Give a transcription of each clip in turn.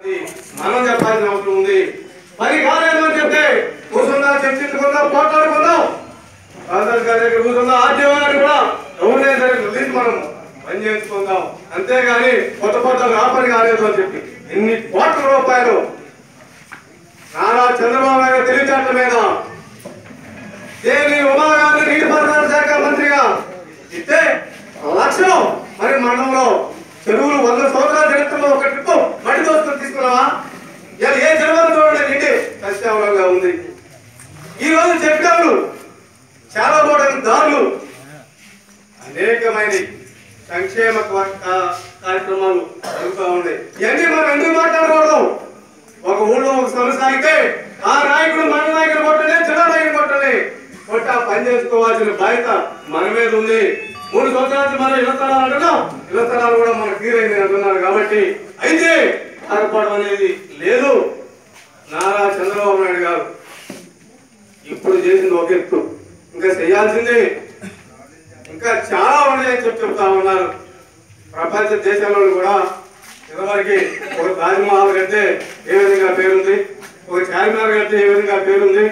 మనం చెప్పాల్సిన అవసరం ఉంది పని కాలేదు అని చెప్తే కూర్చుందాం చర్చించుకుందాం పోట్లాడుకుందాం రాజధాని గారి దగ్గర కూర్చుందాం ఆద్యమాన్ని కూడా ఎవరైనా సరే రిలీజ్ మనం పని చేసుకుందాం అంతేగాని కొత్త కొత్త ఆ పని కాలేదు అని చెప్పి ఎన్ని కోట్ల రూపాయలు నారా చంద్రబాబు నాయుడు తెలివితేటల మీద దేని ఉమాగాంధీ నీటిపారుదల శాఖ మంత్రిగా ఇస్తే లక్షలు మరి మండలంలో చెరువులు వంద సంవత్సరాల చరిత్రలో ఒక ట్రిప్ మడి దోస్తులు తీసుకున్నావా ఇలా ఏ చెరువులు చూడండి నీటి సస్యావలంగా ఉంది ఈ రోజు చెప్పారు చాలా కూడా దారులు అనేకమైన సంక్షేమ కా- కా- కార్యక్రమాలు జరుగుతూ ఉన్నాయి ఇవన్నీ మనం ఎందుకు మాట్లాడకూడదు ఒక ఊళ్ళో ఒక సమస్య ఆగితే ఆ నాయకుడు మన నాయకుడు కొట్టలే జిల్లా నాయకుడు కొట్టలే కొట్టి ఆ పని చేసుకోవాల్సిన బాధ్యత మన మీద ఉంది మూడు సంవత్సరాల నుంచి మనం ఇళ్ల స్థలాలు అంటున్నాం ఇళ్ల స్థలాలు కూడా మనకు తీరైంది అంటున్నారు కాబట్టి అయితే ఆగపడడం అనేది లేదు నారా చంద్రబాబు నాయుడు గారు ఇప్పుడు చేసింది ఒక ఎత్తు ఇంకా చేయాల్సింది ఇంకా చాలా ఉన్నాయని చెప్పి చెప్తా ఉన్నారు ప్రపంచ దేశాల్లో కూడా ఇదివరకు ఒక తాజ్మహల్ కడితే ఏ విధంగా పేరుంది ఒక చార్మినార్ కడితే ఏ విధంగా పేరుంది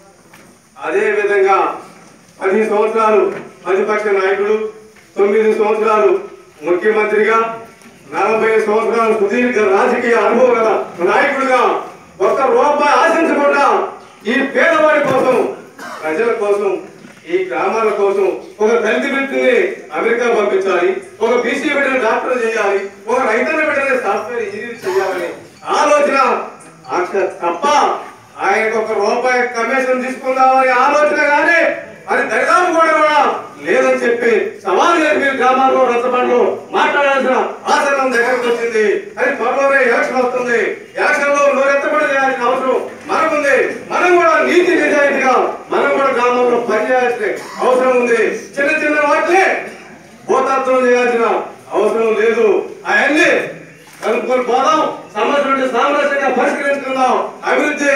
అదే విధంగా పది సంవత్సరాలు ప్రతిపక్ష నాయకుడు తొమ్మిది సంవత్సరాలు ముఖ్యమంత్రిగా నలభై సంవత్సరాలు సుదీర్ఘ రాజకీయ అనుభవం గల నాయకుడిగా ఒక్క రూపాయి ఆశించకుండా ఈ పేదవాడి కోసం ప్రజల కోసం ఈ గ్రామాల కోసం ఒక దళిత వ్యక్తిని అమెరికా పంపించాలి ఒక బీసీ బిడ్డని డాక్టర్ చేయాలి ఒక రైతన్న బిడ్డని సాఫ్ట్వేర్ ఇంజనీర్ చేయాలని ఆలోచన అక్ష- తప్ప ఆయనకు ఒక రూపాయి కమిషన్ తీసుకుందామని ఆలోచన కానీ అది దరిదాపు కూడా కూడా లేదని చెప్పి సవాల్ చేసి మీరు గ్రామాల్లో రచ్చబండ్లు మాట్లాడాల్సిన ఆసనం దగ్గరకు వచ్చింది అది త్వరలోనే ఎలక్షన్ వస్తుంది ఎలక్షన్ లో నోరెత్తబడి చేయాల్సిన అవసరం మనకుంది మనం కూడా నీతి నిజాయితీగా మనం కూడా గ్రామంలో పనిచేయాల్సిన అవసరం ఉంది చిన్న చిన్న వాటిని భూతత్వం చేయాల్సిన అవసరం లేదు అవన్నీ కలుపుకొని పోదాం సమస్య నుండి సామరస్యంగా పరిష్కరించుకుందాం అభివృద్ధి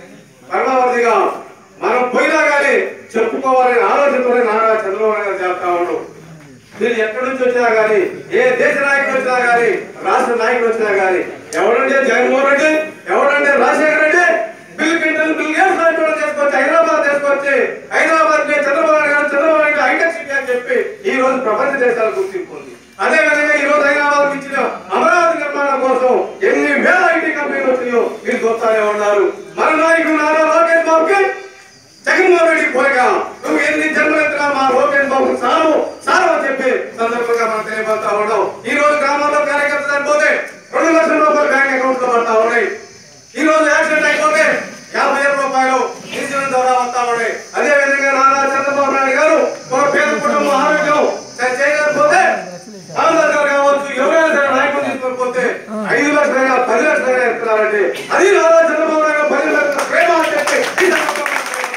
పరమావధిగా మనం పోయినా కానీ చెప్పుకోవాలని ఆలోచనతోనే నారా చంద్రబాబు నాయుడు గారు చేస్తా ఉన్నాడు మీరు ఎక్కడి నుంచి వచ్చినా కానీ ఏ దేశ నాయకుడు వచ్చినా కానీ రాష్ట్ర నాయకుడు వచ్చినా కానీ ఎవడంటే జగన్మోహన్ రెడ్డి ఎవడంటే Rajasekhara Reddy Bill Clinton Bill Gates లాంటి వాళ్ళు తీసుకొచ్చి హైదరాబాద్ తీసుకొచ్చి హైదరాబాద్ ని చంద్రబాబు నాయుడు గారు చంద్రబాబు నాయుడు హైటెక్ సిటీ అని చెప్పి ఈ రోజు ప్రపంచ దేశాలు గుర్తింపు ఉంది అదే విధంగా ఈ రోజు హైదరాబాద్ ఇచ్చిన అమరావతి నిర్మాణం కోసం ఎన్ని వేల ఐటీ కంపెనీలు వచ్చినాయో మీరు చూస్తానే ఉన్నారు మన నాయకుడు నారా లోకేష్ బాబుకి జగన్మోహన్ రెడ్డి పోయగా నువ్వు ఎన్ని జన్మలెత్తినా మా లోకేష్ బాబు సారు సారు అని చెప్పి సందర్భంగా మనం తెలియబడతా ఉన్నాం ఈ రోజు గ్రామాల్లో కార్యకర్తలు చనిపోతే రెండు లక్షల రూపాయలు బ్యాంక్ అకౌంట్ లో పడతా ఉన్నాయి ఈ రోజు యాక్సిడెంట్ అయిపోతే యాభై వేల రూపాయలు ఇన్సూరెన్స్ ద్వారా వస్తా ఉన్నాయి అదే విధంగా నారా చంద్రబాబు నాయుడు గారు ఒక పేద కుటుంబం ఆరోగ్యం సరి చేయలేకపోతే రామదాస్ గారు కావచ్చు ఎవరైనా సరే నాయకులు తీసుకొని పోతే ఐదు లక్షలైనా పది లక్షలైనా ఇస్తున్నారంటే అది నారా చంద్రబాబు నాయుడు గారు పది లక్షల ప్రేమ అని చెప్పి ఈ సందర్భంగా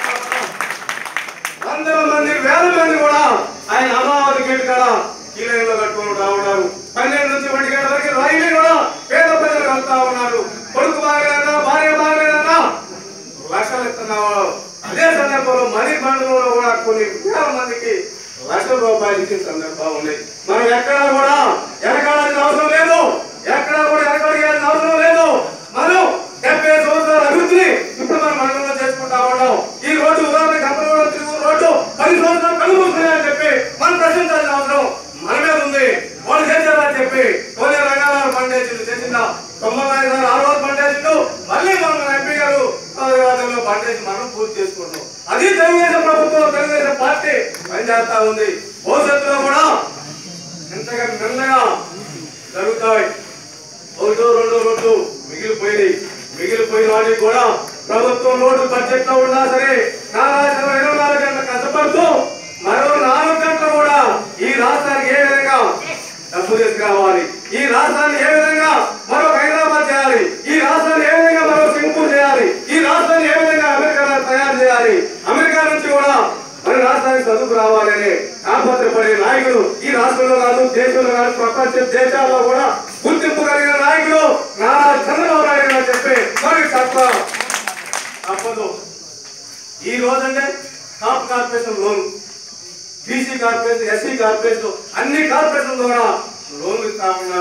వందల మంది వేల మంది కూడా ఆయన అమరావతి గేట్ కాడ కీలైన్లో కట్టుకుని రావున్నారు పన్నెండు నుంచి ఒంటి గంటల వరకు రైలు కూడా పేద ప్రజలు వెళ్తా ఉన్నారు కొడుకు బాగలేదన్నా భార్య బాగలేదన్నా లక్షలు ఇస్తున్నావు అదే సందర్భంలో మణి మండలంలో కూడా కొన్ని వేల మందికి లక్షల రూపాయలు ఇచ్చిన సందర్భాలు ఉన్నాయి మనం ఎక్కడా కూడా వెనకాడాల్సిన అవసరం లేదు ఎక్కడా కూడా వెనకడిగాల్సిన అవసరం లేదు మనం డెబ్బై సంవత్సరాల అభివృద్ధిని ఇప్పుడు మనం మండలంలో చేసుకుంటా ఉన్నాం ఈ రోడ్డు ఉదాహరణ గతంలో తిరుగు రోడ్డు పది సంవత్సరాలు కళ్ళు మూసుకున్నాయని చెప్పి మనం ప్రశ్నించాల్సిన అవసరం మన మీద ఉంది వాళ్ళు చేశారని చెప్పి కొన్ని రంగాలను పండేసింది చేసిందా తొంభై ఐదు సార్లు ఆరు రోజులు పండేసిండు మళ్ళీ మనం ఎంపీ గారు హైదరాబాద్లో పండేసి మనం పూర్తి చేసుకుంటున్నాం అది తెలుగుదేశం ప్రభుత్వం తెలుగుదేశం పార్టీ పనిచేస్తా ఉంది భవిష్యత్తులో కూడా ఎంతగా మెల్లగా జరుగుతాయి ఒకటో రెండో రోడ్లు మిగిలిపోయినాయి మిగిలిపోయిన వాటికి కూడా ప్రభుత్వం రోడ్డు బడ్జెట్ లో ఉన్నా సరే నారాయణ ఇరవై నాలుగు గంటలు కష్టపడుతూ మరో నాలుగు గంటలు కూడా ఈ రాష్ట్రానికి ఏ విధంగా డబ్బు తీసుకురావాలి ఈ రాష్ట్రాన్ని ఏ విధంగా మరో హైదరాబాద్ చేయాలి ఈ రాష్ట్రాన్ని ఏ విధంగా మరో సింగపూర్ చేయాలి ఈ రాష్ట్రాన్ని ఏ విధంగా అమెరికా తయారు చేయాలి అమెరికా నుంచి కూడా మన రాష్ట్రానికి చదువుకు రావాలని కాపత్రపడే నాయకుడు ఈ రాష్ట్రంలో కాదు దేశంలో కాదు ప్రపంచ దేశాల్లో కూడా గుర్తింపు కలిగిన నాయకుడు నారా చంద్రబాబు నాయుడు గారు అని చెప్పి మనకి తప్ప తప్పదు ఈ రోజంటే top corporation loan BC corporation SC corporation అన్ని కార్పొరేషన్ ద్వారా లోన్లు ఇస్తా ఉన్నారు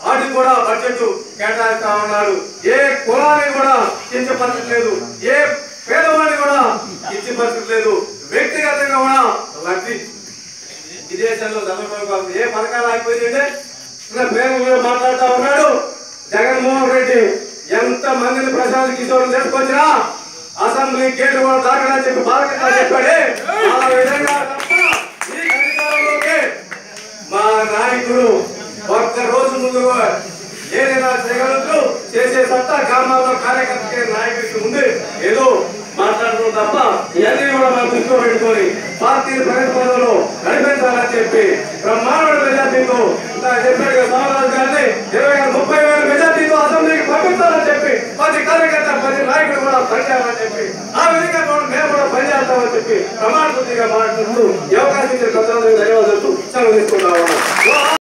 వాటికి కూడా బడ్జెట్ కేటాయిస్తా ఉన్నాడు ఏ కులాన్ని కూడా కించపరచట్లేదు ఏ పేదవాడిని కూడా కించపరచట్లేదు వ్యక్తిగతంగా కూడా లబ్ధి విదేశాల్లో చంద్రబాబు బాబు ఏ పథకాలు ఆగిపోయిందంటే ఇలా పేరు మీద మాట్లాడుతా ఉన్నాడు జగన్మోహన్ రెడ్డి ఎంత మందిని ప్రశాంత్ కిషోర్ తీసుకొచ్చినా అసెంబ్లీ గేట్ కూడా దాకడని చెప్పి బాలకృష్ణ చెప్పాడే ఆ విధంగా తప్ప ఈ అధికారంలోకి మా నాయకుడు ఒక్క రోజు ముందు ఏదైనా చేయగలదు చేసే సత్తా గ్రామాల్లో కార్యకర్తకి నాయకుడికి ఉంది ఏదో మాట్లాడడం తప్ప ఇవన్నీ కూడా మనం దృష్టిలో పెట్టుకొని పార్టీ ప్రగతిపదంలో నడిపించాలని చెప్పి బ్రహ్మాండ మెజార్టీతో ఇంత చెప్పాడు కదా సోమరాజు గారిని ఇరవై ఆరు ముప్పై వేల మెజార్టీతో అసెంబ్లీకి పంపించాలని చెప్పి ప్రతి కార్యకర్త ప్రతి నాయకుడు కూడా పనిచేయాలని చెప్పి ఆ విధంగా కూడా మేము కూడా పనిచేస్తామని చెప్పి ప్రమాణ బుద్ధిగా మాట్లాడుతూ ఈ అవకాశం ఇచ్చిన ప్రజలందరికీ ధన్యవాదాలు సెలవు తీసుకుంటా ఉన్నాం